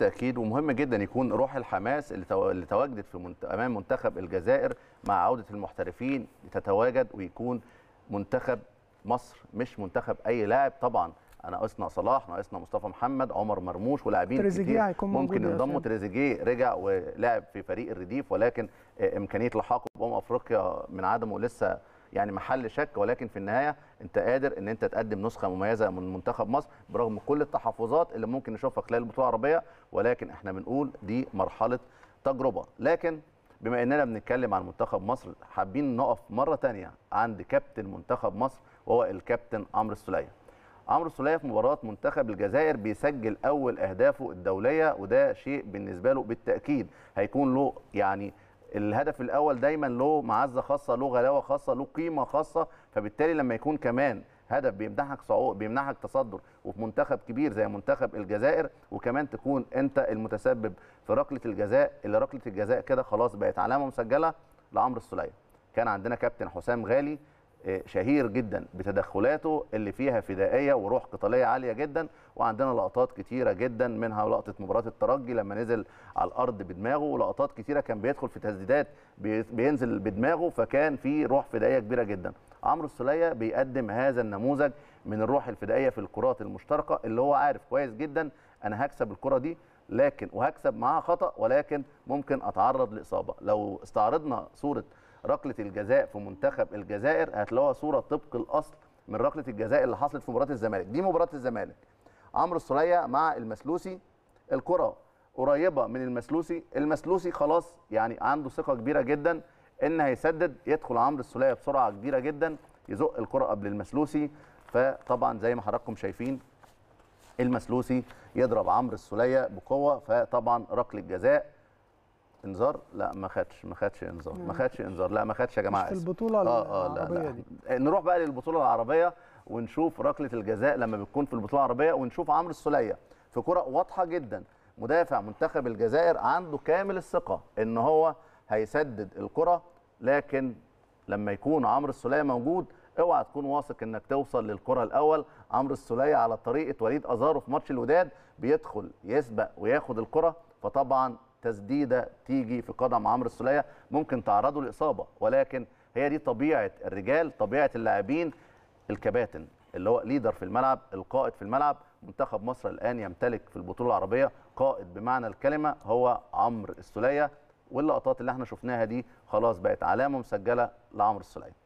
بالتاكيد ومهم جدا يكون روح الحماس اللي تو- اللي تواجدت في منت... امام منتخب الجزائر مع عوده المحترفين تتواجد ويكون منتخب مصر مش منتخب اي لاعب طبعا انا ناقصنا صلاح ناقصنا مصطفى محمد عمر مرموش ولاعبين تريزيجيه كتير هيكون موجود ممكن يا ينضموا أسامة. تريزيجيه رجع ولعب في فريق الرديف ولكن آه، امكانيه لحاقه بامم افريقيا من عدمه لسه يعني محل شك ولكن في النهايه انت قادر ان انت تقدم نسخه مميزه من منتخب مصر برغم كل التحفظات اللي ممكن نشوفها خلال البطوله العربيه ولكن احنا بنقول دي مرحله تجربه لكن بما اننا بنتكلم عن منتخب مصر حابين نقف مره تانية عند كابتن منتخب مصر وهو الكابتن عمرو السوليه عمرو السوليه في مباراه منتخب الجزائر بيسجل اول اهدافه الدوليه وده شيء بالنسبه له بالتاكيد هيكون له يعني الهدف الاول دايما له معزه خاصه له غلاوه خاصه له قيمه خاصه فبالتالي لما يكون كمان هدف بيمنحك صعود بيمنحك تصدر وفي منتخب كبير زي منتخب الجزائر وكمان تكون انت المتسبب في ركله الجزاء اللي ركله الجزاء كده خلاص بقت علامه مسجله لعمرو السوليه كان عندنا كابتن حسام غالي آه، شهير جدا بتدخلاته اللي فيها فدائيه وروح قتاليه عاليه جدا وعندنا لقطات كتيره جدا منها لقطه مباراه الترجي لما نزل على الارض بدماغه ولقطات كتيره كان بيدخل في تسديدات بي- بينزل بدماغه فكان في روح فدائيه كبيره جدا عمرو السوليه بيقدم هذا النموذج من الروح الفدائيه في الكرات المشتركه اللي هو عارف كويس جدا انا هكسب الكره دي لكن وهكسب معاها خطا ولكن ممكن اتعرض لاصابه لو استعرضنا صوره ركله الجزاء في منتخب الجزائر هتلاقوها صوره طبق الاصل من ركله الجزاء اللي حصلت في مباراه الزمالك دي مباراه الزمالك عمرو السوليه مع المسلوسي الكره قريبه من المسلوسي المسلوسي خلاص يعني عنده ثقه كبيره جدا ان هيسدد يدخل عمرو السوليه بسرعه كبيره جدا يزق الكره قبل المسلوسي فطبعا زي ما حضراتكم شايفين المسلوسي يضرب عمرو السوليه بقوه فطبعا ركله جزاء انذار لا ما خدش ما خدش انذار ما خدش انذار لا ما خدش يا جماعه مش في آسف. البطولة اه اه لا العربية لا دي. نروح بقى للبطوله العربيه ونشوف ركله الجزاء لما بتكون في البطوله العربيه ونشوف عمرو السوليه في كره واضحه جدا مدافع منتخب الجزائر عنده كامل الثقه ان هو هيسدد الكره لكن لما يكون عمرو السوليه موجود اوعى تكون واثق انك توصل للكره الاول عمرو السوليه على طريقه وليد ازارو في ماتش الوداد بيدخل يسبق وياخد الكره فطبعا تسديده تيجي في قدم عمرو السوليه ممكن تعرضه لاصابه ولكن هي دي طبيعه الرجال طبيعه اللاعبين الكباتن اللي هو ليدر في الملعب القائد في الملعب منتخب مصر الان يمتلك في البطوله العربيه قائد بمعنى الكلمه هو عمرو السوليه واللقطات اللي احنا شفناها دي خلاص بقت علامه مسجله لعمرو السوليه